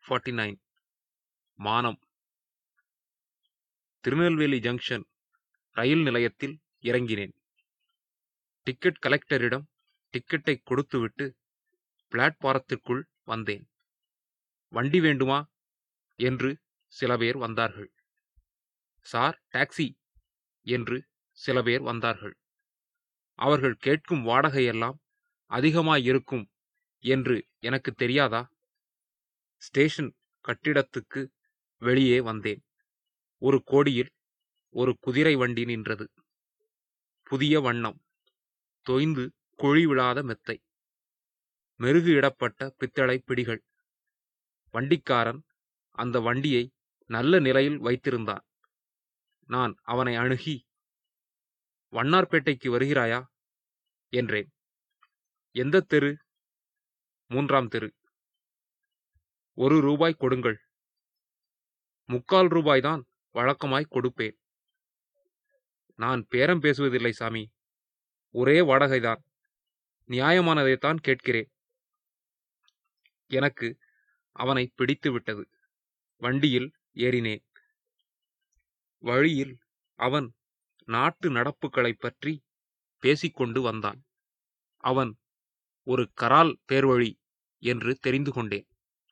forty nine மானம் Tirunelveli junction ரயில் நிலையத்தில் இறங்கினேன் டிக்கெட் கலெக்டரிடம் டிக்கெட்டை கொடுத்துவிட்டு பிளாட்பாரத்திற்குள் வந்தேன் வண்டி வேண்டுமா என்று சில பேர் வந்தார்கள் சார் டாக்ஸி என்று சில பேர் வந்தார்கள் அவர்கள் கேட்கும் வாடகையெல்லாம் அதிகமாயிருக்கும் என்று எனக்கு தெரியாதா ஸ்டேஷன் கட்டிடத்துக்கு வெளியே வந்தேன் ஒரு கோடியில் ஒரு குதிரை வண்டி நின்றது புதிய வண்ணம் தொய்ந்து குழி விழாத மெத்தை மெருகு இடப்பட்ட பித்தளை பிடிகள் வண்டிக்காரன் அந்த வண்டியை நல்ல நிலையில் வைத்திருந்தான் நான் அவனை அணுகி வண்ணார்பேட்டைக்கு வருகிறாயா என்றேன் எந்த தெரு மூன்றாம் தெரு ஒரு ரூபாய் கொடுங்கள் முக்கால் ரூபாய்தான் வழக்கமாய் கொடுப்பேன் நான் பேரம் பேசுவதில்லை சாமி ஒரே வாடகைதான் நியாயமானதைத்தான் கேட்கிறேன் எனக்கு அவனை பிடித்து விட்டது வண்டியில் ஏறினேன் வழியில் அவன் நாட்டு நடப்புகளைப் பற்றி பேசிக்கொண்டு வந்தான் அவன் ஒரு கரால் பேர்வழி என்று தெரிந்து கொண்டேன்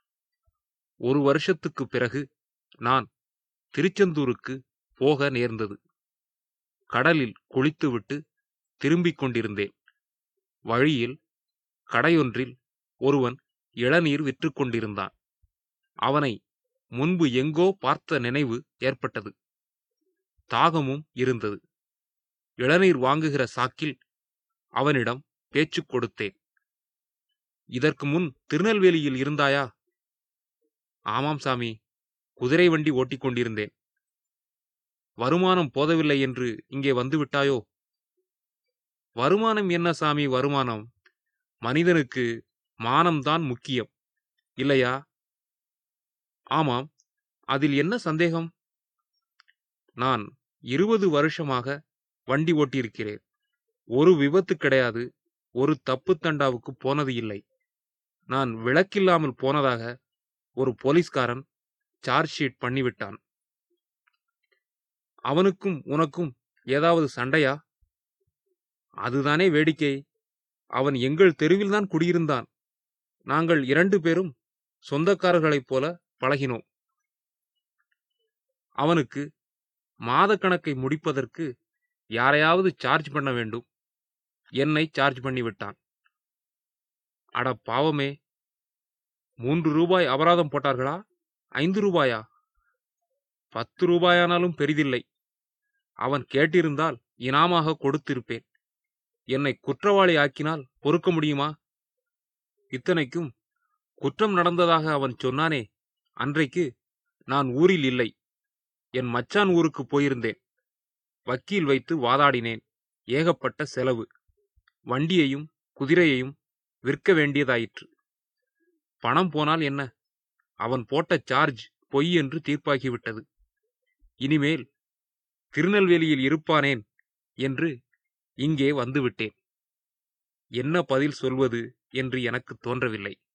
ஒரு வருஷத்துக்கு பிறகு நான் திருச்செந்தூருக்கு போக நேர்ந்தது கடலில் குளித்துவிட்டு திரும்பிக் கொண்டிருந்தேன் வழியில் கடையொன்றில் ஒருவன் இளநீர் விற்று கொண்டிருந்தான் அவனை முன்பு எங்கோ பார்த்த நினைவு ஏற்பட்டது தாகமும் இருந்தது இளநீர் வாங்குகிற சாக்கில் அவனிடம் பேச்சு கொடுத்தேன் இதற்கு முன் திருநெல்வேலியில் இருந்தாயா ஆமாம் சாமி குதிரை வண்டி ஓட்டிக் கொண்டிருந்தேன் வருமானம் போதவில்லை என்று இங்கே வந்து விட்டாயோ வருமானம் என்ன சாமி வருமானம் மனிதனுக்கு மானம்தான் முக்கியம் இல்லையா ஆமாம் அதில் என்ன சந்தேகம் நான் இருபது வருஷமாக வண்டி ஓட்டியிருக்கிறேன் ஒரு விபத்து கிடையாது ஒரு தப்பு தண்டாவுக்கு போனது இல்லை நான் விளக்கில்லாமல் போனதாக ஒரு போலீஸ்காரன் சார்ஜ் ஷீட் பண்ணிவிட்டான் அவனுக்கும் உனக்கும் ஏதாவது சண்டையா அதுதானே வேடிக்கை அவன் எங்கள் தெருவில்தான் குடியிருந்தான் நாங்கள் இரண்டு பேரும் சொந்தக்காரர்களைப் போல பழகினோம் அவனுக்கு மாத கணக்கை முடிப்பதற்கு யாரையாவது சார்ஜ் பண்ண வேண்டும் என்னை சார்ஜ் பண்ணி விட்டான் அட பாவமே மூன்று ரூபாய் அபராதம் போட்டார்களா ஐந்து ரூபாயா பத்து ரூபாயானாலும் பெரிதில்லை அவன் கேட்டிருந்தால் இனாமாக கொடுத்திருப்பேன் என்னை குற்றவாளி ஆக்கினால் பொறுக்க முடியுமா இத்தனைக்கும் குற்றம் நடந்ததாக அவன் சொன்னானே அன்றைக்கு நான் ஊரில் இல்லை என் மச்சான் ஊருக்கு போயிருந்தேன் வக்கீல் வைத்து வாதாடினேன் ஏகப்பட்ட செலவு வண்டியையும் குதிரையையும் விற்க வேண்டியதாயிற்று பணம் போனால் என்ன அவன் போட்ட சார்ஜ் பொய் என்று தீர்ப்பாகிவிட்டது இனிமேல் திருநெல்வேலியில் இருப்பானேன் என்று இங்கே வந்துவிட்டேன் என்ன பதில் சொல்வது என்று எனக்கு தோன்றவில்லை